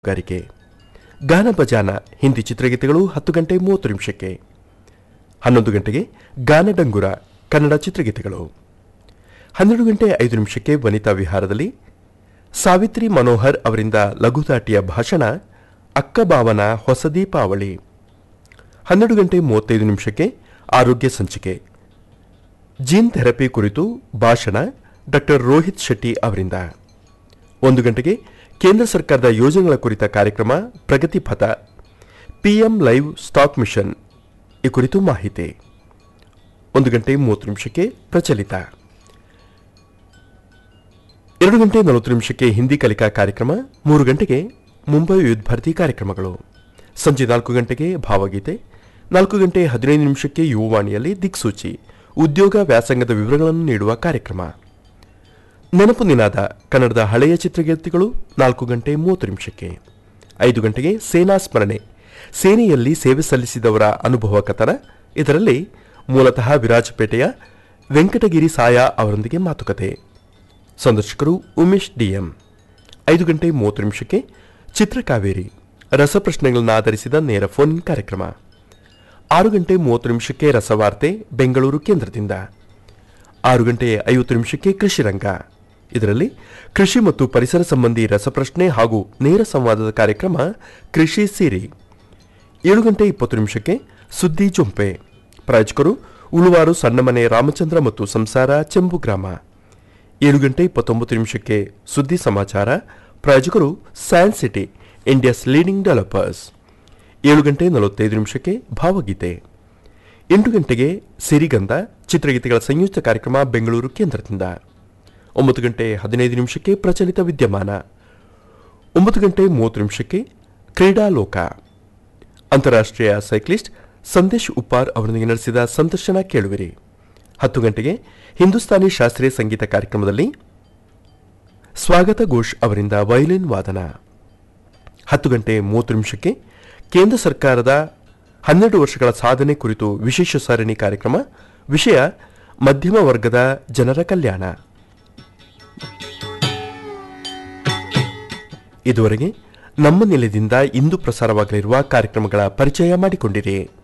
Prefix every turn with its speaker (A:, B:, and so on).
A: ಗಾರಿಕೆ ಗಾನ ಬಜಾನ ಹಿಂದಿ ಚಿತ್ರಗೀತೆಗಳು ಹತ್ತು ಗಂಟೆ ಮೂವತ್ತು ನಿಮಿಷಕ್ಕೆ ಹನ್ನೊಂದು ಗಂಟೆಗೆ ಗಾನ ಡಂಗುರ ಕನ್ನಡ ಚಿತ್ರಗೀತೆಗಳು ಹನ್ನೆರಡು ಗಂಟೆ ಐದು ನಿಮಿಷಕ್ಕೆ ವನಿತಾ ವಿಹಾರದಲ್ಲಿ ಸಾವಿತ್ರಿ ಮನೋಹರ್ ಅವರಿಂದ ಲಘುದಾಟಿಯ ಭಾಷಣ ಅಕ್ಕ ಬಾವನ ಹೊಸ ದೀಪಾವಳಿ ಹನ್ನೆರಡು ಗಂಟೆ ಮೂವತ್ತೈದು ನಿಮಿಷಕ್ಕೆ ಆರೋಗ್ಯ ಸಂಚಿಕೆ ಜೀನ್ ಥೆರಪಿ ಕುರಿತು ಭಾಷಣ ಡಾಕ್ಟರ್ ರೋಹಿತ್ ಶೆಟ್ಟಿ ಅವರಿಂದ ಒಂದು ಗಂಟೆಗೆ ಕೇಂದ್ರ ಸರ್ಕಾರದ ಯೋಜನೆಗಳ ಕುರಿತ ಕಾರ್ಯಕ್ರಮ ಪ್ರಗತಿ ಪಥ ಪಿಎಂ ಲೈವ್ ಸ್ಟಾಕ್ ಮಿಷನ್ ಈ ಕುರಿತು ಮಾಹಿತಿ ಒಂದು ಗಂಟೆ ಮೂವತ್ತು ನಿಮಿಷಕ್ಕೆ ಪ್ರಚಲಿತ ಎರಡು ಗಂಟೆ ನಲವತ್ತು ನಿಮಿಷಕ್ಕೆ ಹಿಂದಿ ಕಲಿಕಾ ಕಾರ್ಯಕ್ರಮ ಮೂರು ಗಂಟೆಗೆ ಮುಂಬೈ ವಿದ್ಯಾರ್ಥಿ ಕಾರ್ಯಕ್ರಮಗಳು ಸಂಜೆ ನಾಲ್ಕು ಗಂಟೆಗೆ ಭಾವಗೀತೆ ನಾಲ್ಕು ಗಂಟೆ ಹದಿನೈದು ನಿಮಿಷಕ್ಕೆ ಯುವವಾಣಿಯಲ್ಲಿ ದಿಕ್ಸೂಚಿ ಉದ್ಯೋಗ ವ್ಯಾಸಂಗದ ವಿವರಗಳನ್ನು ನೀಡುವ ಕಾರ್ಯಕ್ರಮ ನೆನಪು ನಿನಾದ ಕನ್ನಡದ ಹಳೆಯ ಚಿತ್ರಗೀತೆಗಳು ನಾಲ್ಕು ಗಂಟೆ ಮೂವತ್ತು ನಿಮಿಷಕ್ಕೆ ಐದು ಗಂಟೆಗೆ ಸೇನಾ ಸ್ಮರಣೆ ಸೇನೆಯಲ್ಲಿ ಸೇವೆ ಸಲ್ಲಿಸಿದವರ ಅನುಭವ ಕಥನ ಇದರಲ್ಲಿ ಮೂಲತಃ ವಿರಾಜಪೇಟೆಯ ವೆಂಕಟಗಿರಿ ಸಾಯ ಅವರೊಂದಿಗೆ ಮಾತುಕತೆ ಸಂದರ್ಶಕರು ಉಮೇಶ್ ಡಿಎಂ ಐದು ಗಂಟೆ ಮೂವತ್ತು ನಿಮಿಷಕ್ಕೆ ಚಿತ್ರಕಾವೇರಿ ರಸಪ್ರಶ್ನೆಗಳನ್ನು ಆಧರಿಸಿದ ನೇರ ಫೋನ್ ಇನ್ ಕಾರ್ಯಕ್ರಮ ಆರು ಗಂಟೆ ಮೂವತ್ತು ನಿಮಿಷಕ್ಕೆ ರಸವಾರ್ತೆ ಬೆಂಗಳೂರು ಕೇಂದ್ರದಿಂದ ಆರು ಗಂಟೆ ಐವತ್ತು ನಿಮಿಷಕ್ಕೆ ಕೃಷಿ ರಂಗ ಇದರಲ್ಲಿ ಕೃಷಿ ಮತ್ತು ಪರಿಸರ ಸಂಬಂಧಿ ರಸಪ್ರಶ್ನೆ ಹಾಗೂ ನೇರ ಸಂವಾದದ ಕಾರ್ಯಕ್ರಮ ಕೃಷಿ ಸಿರಿ ಏಳು ಗಂಟೆ ಇಪ್ಪತ್ತು ನಿಮಿಷಕ್ಕೆ ಸುದ್ದಿ ಜೊಂಪೆ ಪ್ರಾಯೋಜಕರು ಉಳುವಾರು ಸಣ್ಣಮನೆ ರಾಮಚಂದ್ರ ಮತ್ತು ಸಂಸಾರ ಚೆಂಬು ಗ್ರಾಮ ಏಳು ಗಂಟೆ ಇಪ್ಪತ್ತೊಂಬತ್ತು ನಿಮಿಷಕ್ಕೆ ಸುದ್ದಿ ಸಮಾಚಾರ ಪ್ರಾಯೋಜಕರು San City India's leading developers ಏಳು ಗಂಟೆ ನಲವತ್ತೈದು ನಿಮಿಷಕ್ಕೆ ಭಾವಗೀತೆ ಎಂಟು ಗಂಟೆಗೆ ಸಿರಿಗಂಧ ಚಿತ್ರಗೀತೆಗಳ ಸಂಯುಕ್ತ ಕಾರ್ಯಕ್ರಮ ಬೆಂಗಳೂರು ಕೇಂದ್ರದಿಂದ ಒಂಬತ್ತು ಗಂಟೆ ಹದಿನೈದು ನಿಮಿಷಕ್ಕೆ ಪ್ರಚಲಿತ ವಿದ್ಯಮಾನ ಒಂಬತ್ತು ಗಂಟೆ ಮೂವತ್ತು ನಿಮಿಷಕ್ಕೆ ಕ್ರೀಡಾಲೋಕ ಅಂತಾರಾಷ್ಟ್ರೀಯ ಸೈಕ್ಲಿಸ್ಟ್ ಸಂದೇಶ್ ಉಪ್ಪಾರ್ ಅವರೊಂದಿಗೆ ನಡೆಸಿದ ಸಂದರ್ಶನ ಕೇಳುವಿರಿ ಹತ್ತು ಗಂಟೆಗೆ ಹಿಂದೂಸ್ತಾನಿ ಶಾಸ್ತ್ರೀಯ ಸಂಗೀತ ಕಾರ್ಯಕ್ರಮದಲ್ಲಿ ಸ್ವಾಗತ ಘೋಷ್ ಅವರಿಂದ ವಯಲಿನ್ ವಾದನ ಹತ್ತು ಗಂಟೆ ಮೂವತ್ತು ನಿಮಿಷಕ್ಕೆ ಕೇಂದ್ರ ಸರ್ಕಾರದ ಹನ್ನೆರಡು ವರ್ಷಗಳ ಸಾಧನೆ ಕುರಿತು ವಿಶೇಷ ಸರಣಿ ಕಾರ್ಯಕ್ರಮ ವಿಷಯ ಮಧ್ಯಮ ವರ್ಗದ ಜನರ ಕಲ್ಯಾಣ ಇದುವರೆಗೆ ನಮ್ಮ ನಿಲಯದಿಂದ ಇಂದು ಪ್ರಸಾರವಾಗಲಿರುವ ಕಾರ್ಯಕ್ರಮಗಳ ಪರಿಚಯ ಮಾಡಿಕೊಂಡಿರಿ